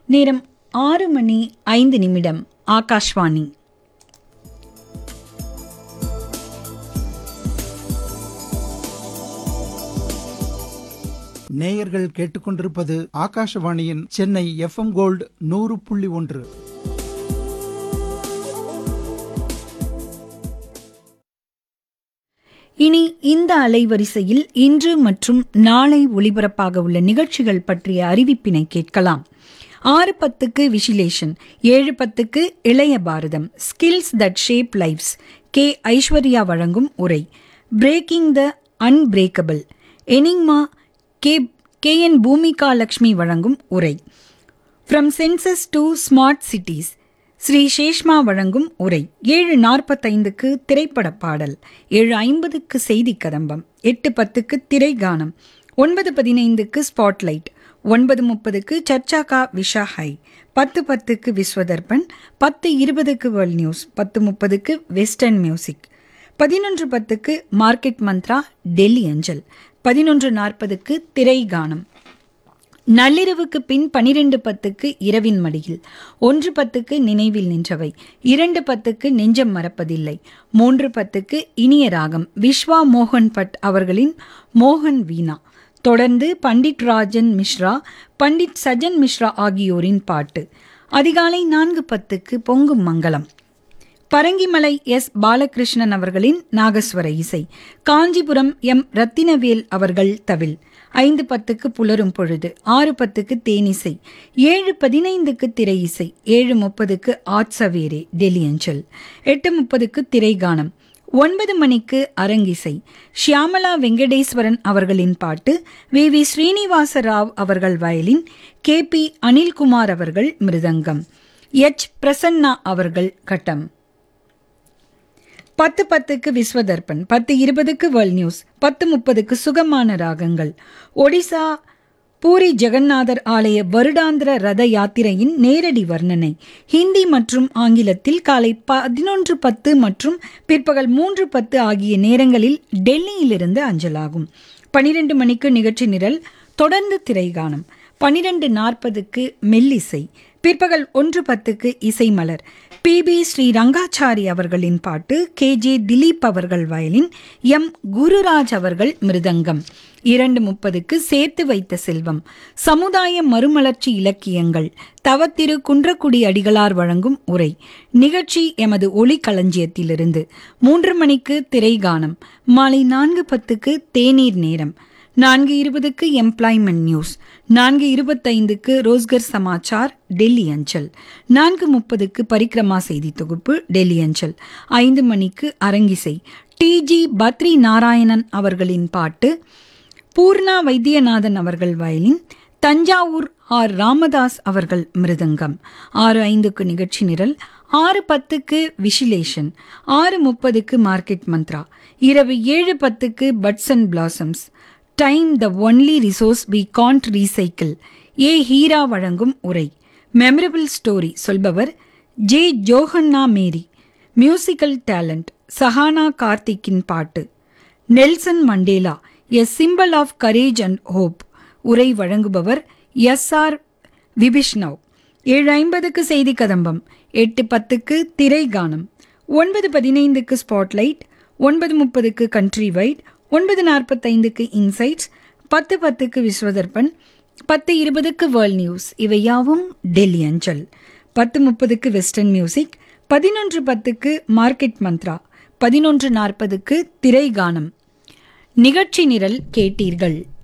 நேரம் ஆறு மணி ஐந்து நிமிடம் ஆகாஷ்வாணி நேயர்கள் கேட்டுக்கொண்டிருப்பது ஆகாஷவாணியின் சென்னை எஃப்எம் கோல்டு நூறு புள்ளி ஒன்று இனி இந்த அலைவரிசையில் இன்று மற்றும் நாளை ஒளிபரப்பாக உள்ள நிகழ்ச்சிகள் பற்றிய அறிவிப்பினை கேட்கலாம் ஆறு பத்துக்கு விசிலேஷன் ஏழு பத்துக்கு இளைய பாரதம் skills that shape lives K Aishwarya வழங்கும் உரை பிரேக்கிங் த அன்பிரேக்கபிள் எனிங்மா K K N Bhumika Lakshmi வழங்கும் உரை from census to smart cities Sri Seshma வழங்கும் உரை ஏழு நாற்பத்தைந்துக்கு திரைப்பட பாடல் ஏழு ஐம்பதுக்கு செய்தி கதம்பம் எட்டு பத்துக்கு திரைகானம் ஒன்பது பதினைந்துக்கு ஸ்பாட்லைட் ஒன்பது முப்பதுக்கு சர்ச்சாகா விஷா ஹை பத்து பத்துக்கு விஸ்வதர்பன் பத்து இருபதுக்கு வேர்ல்ட் நியூஸ் பத்து முப்பதுக்கு வெஸ்டர்ன் மியூசிக் பதினொன்று பத்துக்கு மார்க்கெட் மந்த்ரா டெல்லி அஞ்சல் பதினொன்று நாற்பதுக்கு திரைகானம் நள்ளிரவுக்கு பின் பனிரெண்டு பத்துக்கு இரவின் மடியில் ஒன்று பத்துக்கு நினைவில் நின்றவை இரண்டு பத்துக்கு நெஞ்சம் மறப்பதில்லை மூன்று பத்துக்கு இனிய ராகம் விஸ்வா மோகன் பட் அவர்களின் மோகன் வீணா தொடர்ந்து பண்டிட் ராஜன் மிஸ்ரா பண்டிட் சஜன் மிஸ்ரா ஆகியோரின் பாட்டு அதிகாலை நான்கு பத்துக்கு பொங்கும் மங்களம் பரங்கிமலை எஸ் பாலகிருஷ்ணன் அவர்களின் நாகஸ்வர இசை காஞ்சிபுரம் எம் ரத்தினவேல் அவர்கள் தவில் ஐந்து பத்துக்கு புலரும் பொழுது ஆறு பத்துக்கு தேனிசை ஏழு பதினைந்துக்கு திரை இசை ஏழு முப்பதுக்கு ஆட்சவேரே டெல்லி அஞ்சல் எட்டு முப்பதுக்கு திரைகானம் ஒன்பது மணிக்கு அரங்கிசை ஷியாமலா வெங்கடேஸ்வரன் அவர்களின் பாட்டு வி வி ஸ்ரீனிவாச ராவ் அவர்கள் வயலின் கே பி அனில்குமார் அவர்கள் மிருதங்கம் எச் பிரசன்னா அவர்கள் கட்டம் பத்து பத்துக்கு விஸ்வதர்பன் பத்து இருபதுக்கு வேர்ல்ட் நியூஸ் பத்து முப்பதுக்கு சுகமான ராகங்கள் ஒடிசா பூரி ஜெகநாதர் ஆலய வருடாந்திர ரத யாத்திரையின் நேரடி வர்ணனை ஹிந்தி மற்றும் ஆங்கிலத்தில் காலை பதினொன்று பத்து மற்றும் பிற்பகல் மூன்று பத்து ஆகிய நேரங்களில் டெல்லியிலிருந்து அஞ்சலாகும் பனிரெண்டு மணிக்கு நிகழ்ச்சி நிரல் தொடர்ந்து திரைகானம் பனிரெண்டு நாற்பதுக்கு மெல்லிசை பிற்பகல் ஒன்று பத்துக்கு இசைமலர் பி பி ஸ்ரீ ரங்காச்சாரி அவர்களின் பாட்டு கே ஜே திலீப் அவர்கள் வயலின் எம் குருராஜ் அவர்கள் மிருதங்கம் இரண்டு முப்பதுக்கு சேர்த்து வைத்த செல்வம் சமுதாய மறுமலர்ச்சி இலக்கியங்கள் தவத்திரு குன்றக்குடி அடிகளார் வழங்கும் உரை நிகழ்ச்சி எமது ஒளி களஞ்சியத்திலிருந்து மூன்று மணிக்கு திரைகானம் மாலை நான்கு பத்துக்கு தேநீர் நேரம் நான்கு இருபதுக்கு எம்ப்ளாய்மெண்ட் நியூஸ் நான்கு இருபத்தைந்துக்கு ரோஸ்கர் சமாச்சார் டெல்லி அஞ்சல் நான்கு முப்பதுக்கு பரிக்ரமா செய்தி தொகுப்பு டெல்லி அஞ்சல் ஐந்து மணிக்கு அரங்கிசை டிஜி பத்ரி நாராயணன் அவர்களின் பாட்டு பூர்ணா வைத்தியநாதன் அவர்கள் வயலின் தஞ்சாவூர் ஆர் ராமதாஸ் அவர்கள் மிருதங்கம் ஆறு ஐந்துக்கு நிகழ்ச்சி நிரல் ஆறு பத்துக்கு விசிலேஷன் ஆறு முப்பதுக்கு மார்க்கெட் மந்த்ரா இரவு ஏழு பத்துக்கு buds and blossoms time the only resource we can't recycle A Heera வழங்கும் உரை மெமரபிள் ஸ்டோரி சொல்பவர் J Johanna Mary musical talent Sahana கார்த்திக்கின் பாட்டு Nelson Mandela a symbol of courage and hope உரை வழங்குபவர் எஸ் ஆர் விபிஷ்ணவ் ஏழு ஐம்பதுக்கு செய்தி கதம்பம் எட்டு பத்துக்கு திரைகானம் ஒன்பது பதினைந்துக்கு ஸ்பாட்லைட் ஒன்பது முப்பதுக்கு கண்ட்ரி வைட் ஒன்பது நாற்பத்தைந்துக்கு இன்சைட்ஸ் பத்து பத்துக்கு விஸ்வதர்பன் பத்து இருபதுக்கு வேர்ல்ட் நியூஸ் இவையாவும் டெல்லி அஞ்சல் பத்து முப்பதுக்கு வெஸ்டர்ன் மியூசிக் பதினொன்று பத்துக்கு மார்க்கெட் மந்த்ரா பதினொன்று நாற்பதுக்கு திரைகானம் நிகழ்ச்சி நிரல் கேட்டீர்கள்